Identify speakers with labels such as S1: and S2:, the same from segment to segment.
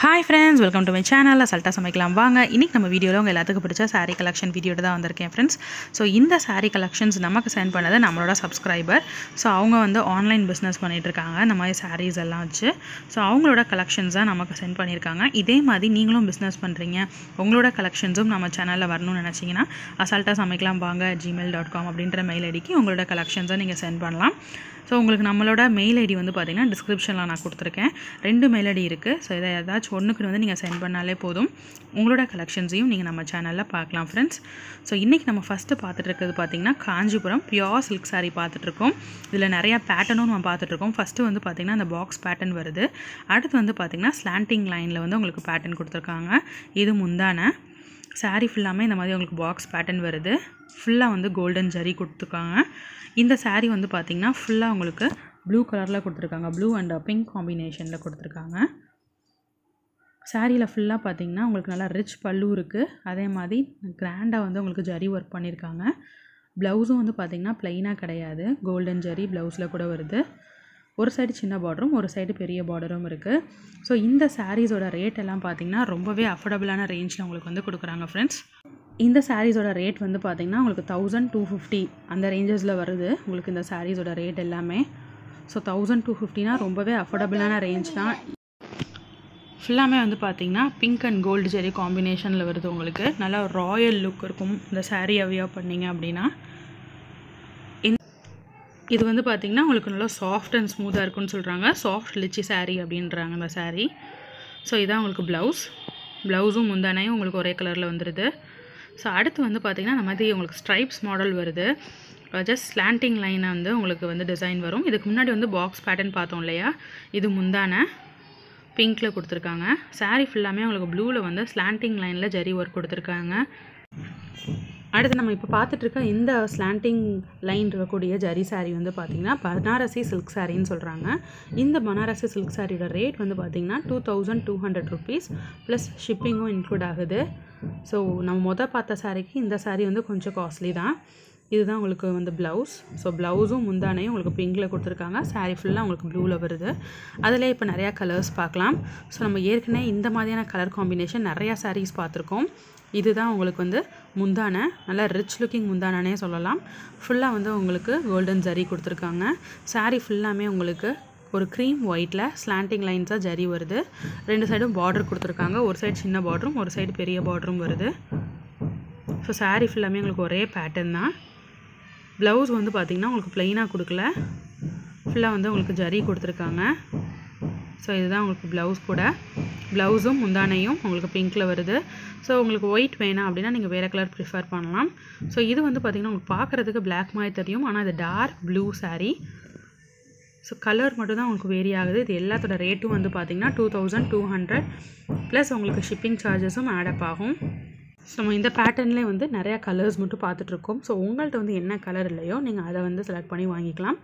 S1: hi friends welcome to my channel அசல்ட்டா சமைக்கலாம் வாங்க இன்றைக்கி நம்ம வீடியோவில் உங்கள் எல்லாத்துக்கும் பிடிச்ச saree கலெக்ஷன் வீடியோட தான் வந்திருக்கேன் ஃப்ரெண்ட்ஸ் ஸோ இந்த saree கலெக்ஷன்ஸ் நமக்கு சென்ட் பண்ணது நம்மளோட சப்ஸ்கிரைபர் ஸோ அவங்க வந்து ஆன்லைன் பிஸ்னஸ் இருக்காங்க இந்த மாதிரி sarees எல்லாம் வச்சு ஸோ அவங்களோட கலெக்ஷன்ஸ் தான் நமக்கு சென்ட் பண்ணியிருக்காங்க இதே மாதிரி நீங்களும் பிஸ்னஸ் பண்ணுறீங்க உங்களோட கலெக்ஷன்ஸும் நம்ம சேனலில் வரணும்னு நினச்சிங்கன்னா அசால்ட்டாக சமைக்கலாம் வாங்க ஜிமெயில் டாட் காம் அப்படின்ற மெயில் ஐடிக்கு உங்களோட கலெக்ஷன்ஸை நீங்கள் சென்ட் பண்ணலாம் ஸோ உங்களுக்கு நம்மளோட மெயில் ஐடி வந்து பார்த்தீங்கன்னா டிஸ்கிரிப்ஷனில் நான் கொடுத்துருக்கேன் ரெண்டு மெயில் ஐடி இருக்குது ஸோ இதை ஏதாச்சும் ஒன்றுக்கு வந்து நீங்கள் சென்ட் பண்ணாலே போதும் உங்களோட கலெக்ஷன்ஸையும் நீங்கள் நம்ம சேனலில் பார்க்கலாம் ஃப்ரெண்ட்ஸ் ஸோ இன்றைக்கி நம்ம ஃபஸ்ட்டு பார்த்துட்டு இருக்கிறது பார்த்தீங்கன்னா காஞ்சிபுரம் பியோர் சில்க் saree பார்த்துட்ருக்கோம் இதில் நிறையா பேட்டர்னும் நம்ம பார்த்துட்ருக்கோம் ஃபஸ்ட்டு வந்து பார்த்திங்கன்னா அந்த பாக்ஸ் பேட்டர்ன் வருது அடுத்து வந்து பார்த்திங்கன்னா ஸ்லாண்டிங் லைனில் வந்து உங்களுக்கு பேட்டர்ன் கொடுத்துருக்காங்க இது முந்தான saree ஃபுல்லாமே இந்த மாதிரி உங்களுக்கு பாக்ஸ் பேட்டர்ன் வருது ஃபுல்லாக வந்து கோல்டன் ஜரி கொடுத்துருக்காங்க இந்த saree வந்து பார்த்திங்கன்னா ஃபுல்லாக உங்களுக்கு ப்ளூ கலரில் கொடுத்துருக்காங்க ப்ளூ அண்ட் பிங்க் காம்பினேஷனில் கொடுத்துருக்காங்க சாரியில் ஃபுல்லாக பார்த்தீங்கன்னா உங்களுக்கு நல்லா ரிச் பல்லு இருக்குது அதே மாதிரி கிராண்டாக வந்து உங்களுக்கு ஜரி ஒர்க் பண்ணியிருக்காங்க ப்ளவுஸும் வந்து பார்த்திங்கன்னா ப்ளைனாக கிடையாது கோல்டன் ஜரி ப்ளவுஸில் கூட வருது ஒரு சைடு சின்ன பார்டரும் ஒரு சைடு பெரிய பார்டரும் இருக்குது ஸோ இந்த சாரீஸோட ரேட் எல்லாம் பார்த்திங்கன்னா ரொம்பவே அஃபோர்டபுளான ரேஞ்சில் உங்களுக்கு வந்து கொடுக்குறாங்க ஃப்ரெண்ட்ஸ் இந்த சாரீஸோட ரேட் வந்து பார்த்திங்கன்னா உங்களுக்கு தௌசண்ட் டூ ஃபிஃப்டி அந்த ரேஞ்சஸில் வருது உங்களுக்கு இந்த சாரீஸோட ரேட் எல்லாமே ஸோ தௌசண்ட் டூ ஃபிஃப்டினா ரொம்பவே அஃபோர்டபுளான ரேஞ்ச் தான் ஃபுல்லாமே வந்து பார்த்தீங்கன்னா பிங்க் அண்ட் கோல்டு ஜெரி காம்பினேஷனில் வருது உங்களுக்கு நல்லா ராயல் லுக் இருக்கும் இந்த saree வியர் பண்ணீங்க அப்படின்னா இந்த- இது வந்து பார்த்தீங்கன்னா உங்களுக்கு நல்லா சாஃப்ட் அண்ட் ஸ்மூத்தாக இருக்கும்னு சொல்கிறாங்க சாஃப்ட் லிச்சி saree அப்படின்றாங்க இந்த saree ஸோ இதான் உங்களுக்கு ப்ளவுஸ் ப்ளவுஸும் முந்தானையும் உங்களுக்கு ஒரே கலரில் வந்துடுது ஸோ அடுத்து வந்து பார்த்திங்கன்னா இந்த மாதிரி உங்களுக்கு ஸ்ட்ரைப்ஸ் மாடல் வருது ஜஸ்ட் ஸ்லாண்டிங் லைனை வந்து உங்களுக்கு வந்து டிசைன் வரும் இதுக்கு முன்னாடி வந்து பாக்ஸ் பேட்டர்ன் பார்த்தோம் இல்லையா இது முந்தானை பிங்க்கில் கொடுத்துருக்காங்க saree ஃபுல்லாமே உங்களுக்கு ப்ளூவில் வந்து ஸ்லாண்டிங் லைனில் ஜரி ஒர்க் கொடுத்துருக்காங்க அடுத்து நம்ம இப்போ பார்த்துட்டு இருக்க இந்த ஸ்லாண்டிங் லைன் இருக்கக்கூடிய ஜரி saree வந்து பார்த்திங்கன்னா பனாரசி சில்க் சாரின்னு சொல்கிறாங்க இந்த பனாரசி சில்க் சாரியோட ரேட் வந்து பார்த்திங்கன்னா two thousand two hundred rupees plus ஷிப்பிங்கும் இன்க்ளூட் ஆகுது ஸோ நம்ம மொதல் பார்த்த சாரிக்கு இந்த saree வந்து கொஞ்சம் காஸ்ட்லி தான் இதுதான் உங்களுக்கு வந்து ப்ளவுஸ் ஸோ ப்ளவுஸும் முந்தானையும் உங்களுக்கு பிங்கில் கொடுத்துருக்காங்க saree ஃபுல்லாக உங்களுக்கு ப்ளூவில் வருது அதில் இப்போ நிறையா கலர்ஸ் பார்க்கலாம் ஸோ நம்ம ஏற்கனவே இந்த மாதிரியான கலர் காம்பினேஷன் நிறையா sarees பார்த்துருக்கோம் இதுதான் உங்களுக்கு வந்து முந்தானை நல்லா ரிச் லுக்கிங் முந்தானனே சொல்லலாம் ஃபுல்லாக வந்து உங்களுக்கு கோல்டன் ஜரி கொடுத்துருக்காங்க saree ஃபுல்லாமே உங்களுக்கு ஒரு க்ரீம் ஒயிட்டில் ஸ்லாண்டிங் லைன்ஸாக ஜரி வருது ரெண்டு சைடும் பார்டர் கொடுத்துருக்காங்க ஒரு சைடு சின்ன பார்டரும் ஒரு சைடு பெரிய பார்டரும் வருது ஸோ saree ஃபுல்லாமே உங்களுக்கு ஒரே பேட்டர்ன் தான் ப்ளவுஸ் வந்து பார்த்திங்கன்னா உங்களுக்கு ப்ளைனாக கொடுக்கல ஃபுல்லாக வந்து உங்களுக்கு ஜரி கொடுத்துருக்காங்க ஸோ இதுதான் உங்களுக்கு ப்ளவுஸ் கூட ப்ளவுஸும் முந்தானையும் உங்களுக்கு பிங்க்கில் வருது ஸோ உங்களுக்கு ஒயிட் வேணாம் அப்படின்னா நீங்கள் வேறு கலர் ப்ரிஃபர் பண்ணலாம் ஸோ இது வந்து பார்த்திங்கன்னா உங்களுக்கு பார்க்குறதுக்கு Black மாதிரி தெரியும் ஆனால் இது dark blue saree so colour மட்டும் தான் உங்களுக்கு வேரி ஆகுது இது எல்லாத்தோட ரேட்டும் வந்து பார்த்திங்கன்னா two thousand two hundred plus உங்களுக்கு ஷிப்பிங் சார்ஜஸும் ஆடப் ஆகும் ஸோ நம்ம இந்த பேட்டர்ன்லேயே வந்து நிறையா கலர்ஸ் மட்டும் பார்த்துட்ருக்கோம் ஸோ உங்கள்கிட்ட வந்து என்ன கலர் இல்லையோ நீங்கள் அதை வந்து செலக்ட் பண்ணி வாங்கிக்கலாம்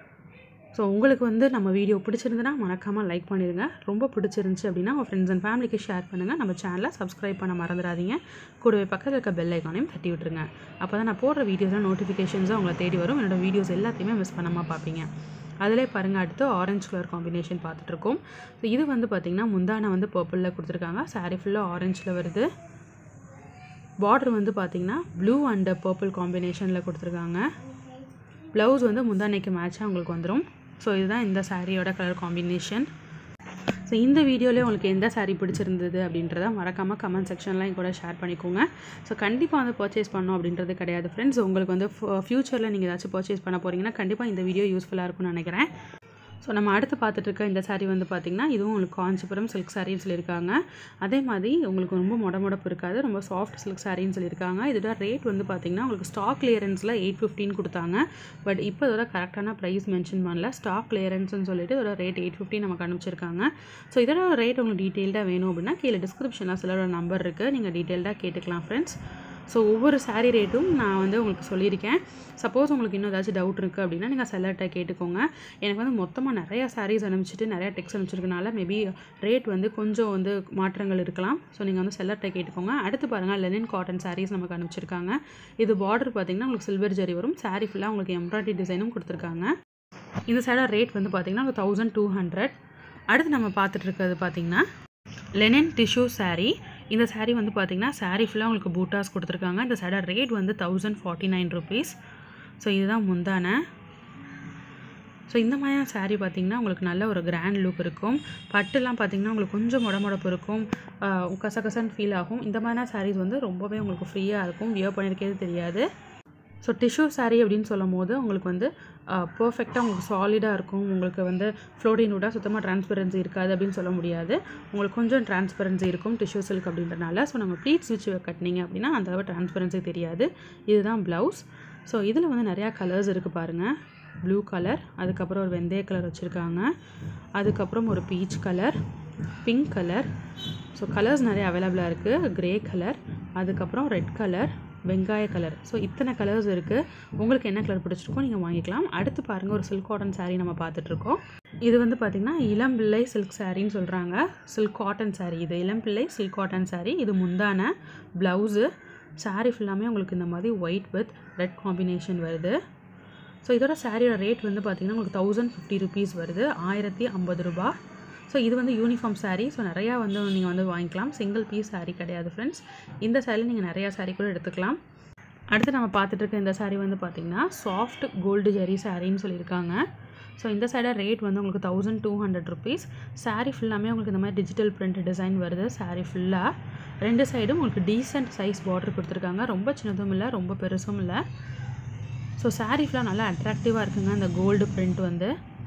S1: ஸோ உங்களுக்கு வந்து நம்ம வீடியோ பிடிச்சிருந்துன்னா மறக்காமல் லைக் பண்ணிடுங்க ரொம்ப பிடிச்சிருந்துச்சி அப்படின்னா உங்கள் ஃப்ரெண்ட்ஸ் அண்ட் ஃபேமிலிக்கு ஷேர் பண்ணுங்கள் நம்ம சேனலை சப்ஸ்கிரைப் பண்ண மறந்துடாதீங்க கூடவே பக்கத்தில் இருக்க பெல் ஐக்கானையும் தட்டி விட்டுருங்க அப்போ தான் நான் போடுற வீடியோஸில் நோட்டிஃபிகேஷன்ஸும் உங்களை தேடி வரும் என்னோட வீடியோஸ் எல்லாத்தையுமே மிஸ் பண்ணாமல் பார்ப்பீங்க அதிலே பாருங்கள் அடுத்து ஆரஞ்சு கலர் காம்பினேஷன் பார்த்துட்ருக்கோம் ஸோ இது வந்து பார்த்திங்கன்னா முந்தானை வந்து பர்பிளில் கொடுத்துருக்காங்க saree ஃபுல்லாக ஆரஞ்சில் வருது பார்டர் வந்து பார்த்திங்கன்னா ப்ளூ அண்ட் பர்பிள் காம்பினேஷனில் கொடுத்துருக்காங்க ப்ளவுஸ் வந்து முந்தானைக்கு மேட்சாக உங்களுக்கு வந்துடும் ஸோ இதுதான் இந்த சாரியோட கலர் காம்பினேஷன் ஸோ இந்த வீடியோலேயே உங்களுக்கு எந்த saree பிடிச்சிருந்தது அப்படின்றத மறக்காமல் கமெண்ட் செக்ஷன்லாம் என் கூட ஷேர் பண்ணிக்கோங்க ஸோ கண்டிப்பாக வந்து பர்ச்சேஸ் பண்ணணும் அப்படின்றது கிடையாது ஃப்ரெண்ட்ஸ் உங்களுக்கு வந்து ஃப்யூச்சரில் நீங்கள் ஏதாச்சும் பர்ச்சேஸ் பண்ண போகிறீங்கன்னா கண்டிப்பாக இந்த வீடியோ யூஸ்ஃபுல்லாக இருக்கும்னு நினைக்கிறேன் ஸோ நம்ம அடுத்து பார்த்துட்டு இருக்க இந்த saree வந்து பார்த்திங்கன்னா இதுவும் உங்களுக்கு காஞ்சிபுரம் சில்க் சாரின்னு சொல்லியிருக்காங்க அதே மாதிரி உங்களுக்கு ரொம்ப மொட மொடப்பு இருக்காது ரொம்ப சாஃப்ட் சில்க் சாரின்னு சொல்லியிருக்காங்க இதோட ரேட் வந்து பார்த்திங்கன்னா உங்களுக்கு ஸ்டாக் கிளியரன்ஸில் எயிட் ஃபிஃப்டின் கொடுத்தாங்க பட் இப்போ இதோட கரெக்டான ப்ரைஸ் மென்ஷன் பண்ணல ஸ்டாக் கிளியரன்ஸ்னு சொல்லிட்டு இதோட ரேட் எயிட் ஃபிஃப்டி நமக்கு அனுப்பிச்சிருக்காங்க ஸோ இதோட ரேட் உங்களுக்கு டீட்டெயில்டாக வேணும் அப்படின்னா கீழே டிஸ்கிரிப்ஷனில் சிலரோட நம்பர் இருக்குது நீங்கள் டீட்டெயில்டாக கேட்டுக்கலாம் ஃப்ரெண்ட்ஸ் ஸோ ஒவ்வொரு saree ரேட்டும் நான் வந்து உங்களுக்கு சொல்லியிருக்கேன் சப்போஸ் உங்களுக்கு இன்னும் ஏதாச்சும் டவுட் இருக்குது அப்படின்னா நீங்கள் செல்லர்கிட்ட கேட்டுக்கோங்க எனக்கு வந்து மொத்தமாக நிறையா sarees அனுப்பிச்சிட்டு நிறையா டெக்ஸ்ட் அனுப்பிச்சிருக்கனால மேபி ரேட் வந்து கொஞ்சம் வந்து மாற்றங்கள் இருக்கலாம் ஸோ நீங்கள் வந்து செல்லர்கிட்ட கேட்டுக்கோங்க அடுத்து பாருங்கள் லெனின் காட்டன் sarees நமக்கு அனுப்பிச்சிருக்காங்க இது பார்டர் பார்த்தீங்கன்னா உங்களுக்கு சில்வர் ஜரி வரும் saree ஃபுல்லாக உங்களுக்கு எம்ப்ராய்டரி டிசைனும் கொடுத்துருக்காங்க இந்த சைடோட ரேட் வந்து பார்த்தீங்கன்னா தௌசண்ட் டூ ஹண்ட்ரட் அடுத்து நம்ம பார்த்துட்டு இருக்கிறது பார்த்தீங்கன்னா லெனன் டிஷ்யூ saree இந்த saree வந்து பார்த்திங்கன்னா saree ஃபுல்லாக உங்களுக்கு பூட்டாஸ் கொடுத்துருக்காங்க இந்த சட ரேட் வந்து thousand forty nine rupees so இதுதான் முந்தான ஸோ இந்த மாதிரியான saree பார்த்தீங்கன்னா உங்களுக்கு நல்ல ஒரு கிராண்ட் லுக் இருக்கும் பட்டுலாம் பார்த்தீங்கன்னா உங்களுக்கு கொஞ்சம் முடமுடப்பு இருக்கும் ஆஹ் கசகசன்னு ஃபீல் ஆகும் இந்த மாதிரியான sarees வந்து ரொம்பவே உங்களுக்கு ஃப்ரீயாக இருக்கும் வியர் பண்ணியிருக்கே தெரியாது ஸோ டிஷ்யூ saree அப்படின்னு சொல்லும் போது உங்களுக்கு வந்து பர்ஃபெக்டாக உங்களுக்கு சாலிடாக இருக்கும் உங்களுக்கு வந்து ஃப்ளோட்டின் விட சுத்தமாக டிரான்ஸ்பரன்சி இருக்காது அப்படின்னு சொல்ல முடியாது உங்களுக்கு கொஞ்சம் டிரான்ஸ்பரன்சி இருக்கும் டிஷ்யூ சில்க் அப்படின்றனால ஸோ நம்ம ப்ளீட்ஸ் வச்சு கட்டினீங்க அப்படின்னா அந்த அளவு டிரான்ஸ்பரன்சி தெரியாது இதுதான் ப்ளவுஸ் ஸோ இதில் வந்து நிறையா கலர்ஸ் இருக்குது பாருங்கள் ப்ளூ கலர் அதுக்கப்புறம் ஒரு வெந்தய கலர் வச்சுருக்காங்க அதுக்கப்புறம் ஒரு peach colour pink colour so colours நிறைய அவைலபிளாக இருக்குது கிரே கலர் அதுக்கப்புறம் ரெட் கலர் வெங்காய கலர் ஸோ இத்தனை கலர்ஸ் இருக்குது உங்களுக்கு என்ன கலர் பிடிச்சிருக்கோ நீங்கள் வாங்கிக்கலாம் அடுத்து பாருங்கள் ஒரு சில்க் காட்டன் saree நம்ம பார்த்துட்ருக்கோம் இது வந்து பார்த்திங்கன்னா இளம்பிள்ளை சில்க் சாரின்னு சொல்கிறாங்க சில்க் காட்டன் saree இது இளம்பிள்ளை சில்க் காட்டன் saree இது முந்தான ப்ளவுஸு saree ஃபுல்லாமே உங்களுக்கு இந்த மாதிரி ஒயிட் வித் ரெட் காம்பினேஷன் வருது ஸோ இதோட சாரியோட ரேட் வந்து பார்த்திங்கன்னா உங்களுக்கு தௌசண்ட் ஃபிஃப்டி ருபீஸ் வருது ஆயிரத்தி ஐம்பது ரூபா ஸோ இது வந்து யூனிஃபார்ம் saree ஸோ நிறையா வந்து நீங்கள் வந்து வாங்கிக்கலாம் சிங்கிள் பீஸ் saree கிடையாது ஃப்ரெண்ட்ஸ் இந்த saree நீங்கள் நிறையா saree கூட எடுத்துக்கலாம் அடுத்து நம்ம பார்த்துட்டு இருக்க இந்த saree வந்து பார்த்திங்கன்னா சாஃப்ட் கோல்டு ஜெரி சாரின்னு சொல்லியிருக்காங்க ஸோ இந்த சைடாக ரேட் வந்து உங்களுக்கு thousand two hundred rupees saree ஃபுல்லாமே உங்களுக்கு இந்த மாதிரி டிஜிட்டல் பிரிண்ட் டிசைன் வருது saree ஃபுல்லாக ரெண்டு சைடும் உங்களுக்கு டீசென்ட் சைஸ் பார்டர் கொடுத்துருக்காங்க ரொம்ப சின்னதும் இல்லை ரொம்ப பெருசும் இல்லை ஸோ saree ஃபுல்லாக நல்லா அட்ராக்டிவாக இருக்குங்க இந்த கோல்டு பிரிண்ட் வந்து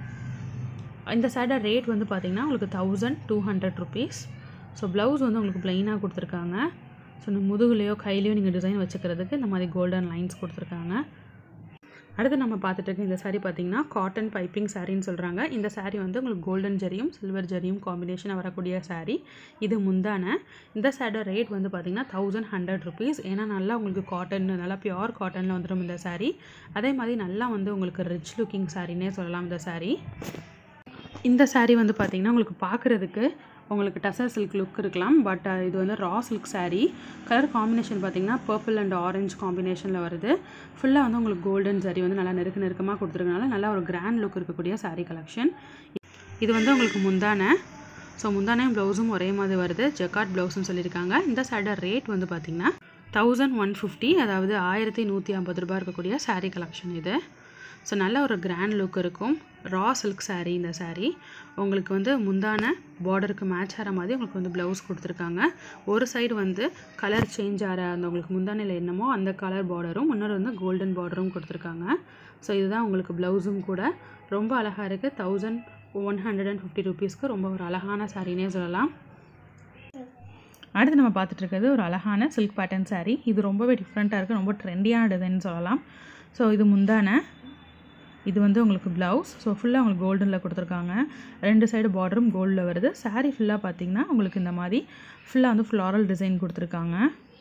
S1: இந்த சைடோட ரேட் வந்து பார்த்திங்கன்னா உங்களுக்கு thousand two hundred rupees so blouse வந்து உங்களுக்கு ப்ளைனாக கொடுத்துருக்காங்க ஸோ இந்த முதுகுலையோ கையிலையோ நீங்கள் டிசைன் வச்சுக்கிறதுக்கு இந்த மாதிரி கோல்டன் லைன்ஸ் கொடுத்துருக்காங்க அடுத்து நம்ம பார்த்துட்டு இருக்க இந்த saree பார்த்தீங்கன்னா காட்டன் பைப்பிங் சாரின்னு சொல்கிறாங்க இந்த saree வந்து உங்களுக்கு கோல்டன் ஜரியும் சில்வர் ஜரியும் காம்பினேஷனாக வரக்கூடிய saree இது முந்தான இந்த சேரோட ரேட் வந்து பார்த்தீங்கன்னா தௌசண்ட் ஹண்ட்ரட் ருபீஸ் ஏன்னா நல்லா உங்களுக்கு காட்டன் நல்லா பியோர் காட்டனில் வந்துடும் இந்த saree அதே மாதிரி நல்லா வந்து உங்களுக்கு ரிச் லுக்கிங் சாரின்னே சொல்லலாம் இந்த saree இந்த saree வந்து பார்த்திங்கன்னா உங்களுக்கு பார்க்குறதுக்கு உங்களுக்கு டசர் சில்க் லுக் இருக்கலாம் பட் இது வந்து raw silk saree colour combination பார்த்தீங்கன்னா பர்பிள் அண்ட் ஆரஞ்சு காம்பினேஷனில் வருது ஃபுல்லாக வந்து உங்களுக்கு கோல்டன் saree வந்து நல்லா நெருக்க நெருக்கமாக கொடுத்துருக்கனால நல்லா ஒரு கிராண்ட் லுக் இருக்கக்கூடிய saree கலெக்ஷன் இது வந்து உங்களுக்கு முந்தான ஸோ முந்தானையும் ப்ளவுஸும் ஒரே மாதிரி வருது ஜக்காட் ப்ளவுஸ்னு சொல்லியிருக்காங்க இந்த சாரியோட ரேட் வந்து பார்த்திங்கன்னா தௌசண்ட் ஒன் ஃபிஃப்டி அதாவது ஆயிரத்தி நூற்றி ஐம்பது ரூபாய் இருக்கக்கூடிய saree கலெக்ஷன் இது ஸோ நல்ல ஒரு கிராண்ட் லுக் இருக்கும் ரா சில்க் saree இந்த saree உங்களுக்கு வந்து முந்தான பார்டருக்கு மேட்ச் ஆகிற மாதிரி உங்களுக்கு வந்து ப்ளவுஸ் கொடுத்துருக்காங்க ஒரு சைடு வந்து கலர் சேஞ்ச் ஆகிற அந்த உங்களுக்கு முந்தானையில் என்னமோ அந்த கலர் பார்டரும் இன்னொரு வந்து கோல்டன் பார்டரும் கொடுத்துருக்காங்க ஸோ இதுதான் உங்களுக்கு ப்ளவுஸும் கூட ரொம்ப அழகாக இருக்குது thousand one hundred and fifty ருபீஸ்க்கு ரொம்ப ஒரு அழகான சாரினே சொல்லலாம் அடுத்து நம்ம பார்த்துட்டு இருக்கிறது ஒரு அழகான சில்க் பேட்டர்ன் saree இது ரொம்பவே டிஃப்ரெண்ட்டாக இருக்குது ரொம்ப ட்ரெண்டியான டிசைன் சொல்லலாம் ஸோ இது முந்தான இது வந்து உங்களுக்கு ப்ளவுஸ் ஸோ ஃபுல்லாக உங்களுக்கு கோல்டனில் கொடுத்துருக்காங்க ரெண்டு சைடு பார்டரும் கோல்டில் வருது saree ஃபுல்லாக பார்த்தீங்கன்னா உங்களுக்கு இந்த மாதிரி ஃபுல்லாக வந்து ஃப்ளாரல் டிசைன் கொடுத்துருக்காங்க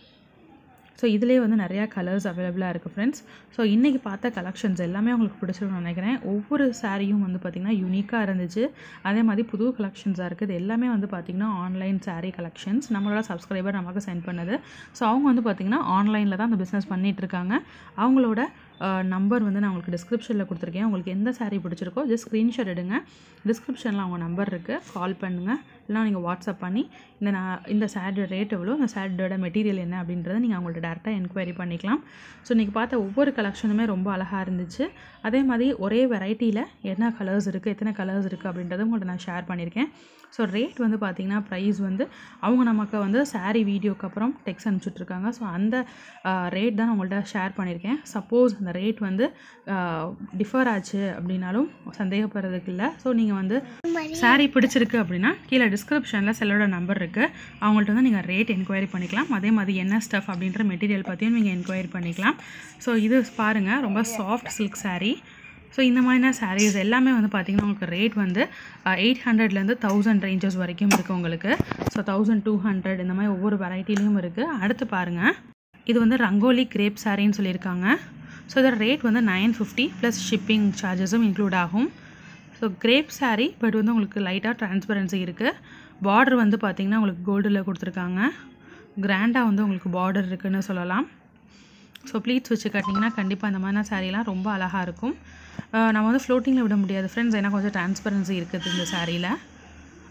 S1: ஸோ இதிலே வந்து நிறையா கலர்ஸ் அவைலபிளாக இருக்குது ஃப்ரெண்ட்ஸ் ஸோ இன்றைக்கி பார்த்த கலெக்ஷன்ஸ் எல்லாமே உங்களுக்கு பிடிச்சிருக்கும்னு நினைக்கிறேன் ஒவ்வொரு சாரியும் வந்து பார்த்திங்கன்னா யூனிக்காக இருந்துச்சு அதே மாதிரி புது கலெக்ஷன்ஸாக இருக்குது இது எல்லாமே வந்து பார்த்திங்கன்னா ஆன்லைன் saree கலெக்ஷன்ஸ் நம்மளோட சப்ஸ்கிரைபர் நமக்கு சென்ட் பண்ணது ஸோ அவங்க வந்து பார்த்திங்கன்னா ஆன்லைனில் தான் அந்த பிஸ்னஸ் பண்ணிகிட்டு இருக்காங்க அவங்களோட நம்பர் வந்து நான் உங்களுக்கு டிஸ்கிரிப்ஷனில் கொடுத்துருக்கேன் உங்களுக்கு எந்த saree பிடிச்சிருக்கோ ஜஸ்ட் ஸ்க்ரீன்ஷாட் எடுங்க டிஸ்கிரிப்ஷனில் அவங்க நம்பர் இருக்குது கால் பண்ணுங்கள் இல்லைனா நீங்கள் வாட்ஸ்அப் பண்ணி இந்த நான் இந்த சேரீயோட ரேட் எவ்வளோ இந்த சேரீயோட மெட்டீரியல் என்ன அப்படின்றத நீங்கள் அவங்கள்ட்ட டேரெக்டாக என்கொயரி பண்ணிக்கலாம் ஸோ இன்றைக்கி பார்த்த ஒவ்வொரு கலெக்ஷனுமே ரொம்ப அழகாக இருந்துச்சு அதே மாதிரி ஒரே வெரைட்டியில் என்ன கலர்ஸ் இருக்குது எத்தனை கலர்ஸ் இருக்குது அப்படின்றத உங்கள்ட்ட நான் ஷேர் பண்ணியிருக்கேன் ஸோ ரேட் வந்து பார்த்திங்கன்னா ப்ரைஸ் வந்து அவங்க நமக்கு வந்து saree வீடியோக்கு அப்புறம் டெக்ஸ்ட் அனுப்பிச்சுட்ருக்காங்க ஸோ அந்த ரேட் தான் நான் உங்கள்ட்ட ஷேர் பண்ணியிருக்கேன் சப்போஸ் அந்த ரேட் வந்து டிஃபர் ஆச்சு அப்படின்னாலும் சந்தேகப்படுறதுக்கு இல்லை ஸோ நீங்கள் வந்து saree பிடிச்சிருக்கு அப்படின்னா கீழே டிஸ்கிரிப்ஷனில் செல்லோட நம்பர் இருக்குது அவங்கள்ட்ட வந்து நீங்கள் ரேட் என்கொயரி பண்ணிக்கலாம் அதே மாதிரி என்ன ஸ்டஃப் அப்படின்ற மெட்டீரியல் பற்றியும் நீங்கள் என்கொயரி பண்ணிக்கலாம் ஸோ இது பாருங்கள் ரொம்ப சாஃப்ட் சில்க் saree ஸோ இந்த மாதிரியான sarees எல்லாமே வந்து பார்த்திங்கன்னா உங்களுக்கு ரேட் வந்து எயிட் ஹண்ட்ரட்லேருந்து தௌசண்ட் ரேஞ்சஸ் வரைக்கும் இருக்குது உங்களுக்கு ஸோ தௌசண்ட் டூ ஹண்ட்ரட் இந்த மாதிரி ஒவ்வொரு வெரைட்டிலையும் இருக்குது அடுத்து பாருங்கள் இது வந்து ரங்கோலி கிரேப் சாரின்னு சொல்லியிருக்காங்க ஸோ இதோட ரேட் வந்து நைன் ஃபிஃப்டி ப்ளஸ் ஷிப்பிங் சார்ஜஸும் இன்க்ளூட் ஆகும் ஸோ கிரேப் saree பட் வந்து உங்களுக்கு லைட்டாக டிரான்ஸ்பரன்சி இருக்குது பார்டர் வந்து பார்த்திங்கன்னா உங்களுக்கு கோல்டில் கொடுத்துருக்காங்க கிராண்டாக வந்து உங்களுக்கு பார்டர் இருக்குன்னு சொல்லலாம் ஸோ ப்ளீட்ஸ் வச்சு கட்டிங்கன்னா கண்டிப்பாக இந்த மாதிரியான சாரீலாம் ரொம்ப அழகாக இருக்கும் அஹ் நம்ம வந்து ஃப்ளோட்டிங்கில் விட முடியாது ஃப்ரெண்ட்ஸ் ஏன்னா கொஞ்சம் டிரான்ஸ்பரன்சி இருக்குது இந்த சாரியில்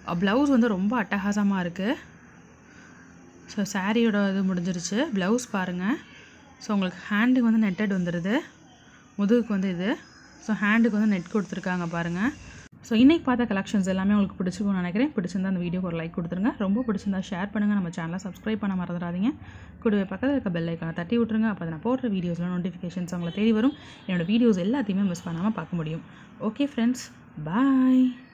S1: ப்ளவுஸ் வந்து ரொம்ப அட்டகாசமாக இருக்குது ஸோ சாரியோட இது முடிஞ்சிருச்சு ப்ளவுஸ் பாருங்கள் ஸோ உங்களுக்கு ஹேண்டுக்கு வந்து நெட்டட் வந்துடுது முதுகுக்கு வந்து இது ஸோ ஹேண்டுக்கு வந்து நெட் கொடுத்துருக்காங்க பாருங்கள் ஸோ இன்றைக்கி பார்த்த கலெக்ஷன்ஸ் எல்லாமே உங்களுக்கு பிடிச்சிருக்கும்னு நினைக்கிறேன் பிடிச்சிருந்தா அந்த வீடியோக்கு ஒரு லைக் கொடுத்துருங்க ரொம்ப பிடிச்சிருந்தா ஷேர் பண்ணுங்கள் நம்ம சேனலை சப்ஸ்கிரைப் பண்ண மறந்துடாதீங்க கூடவே பக்கத்தில் இருக்க பெல் ஐக்கானை தட்டி விட்ருங்க அப்போ நான் போடுற வீடியோஸில் நோட்டிஃபிகேஷன்ஸ் உங்களை தேடி வரும் என்னோடய வீடியோஸ் எல்லாத்தையுமே மிஸ் பண்ணாமல் பார்க்க முடியும் ஓகே ஃப்ரெண்ட்ஸ் பாய்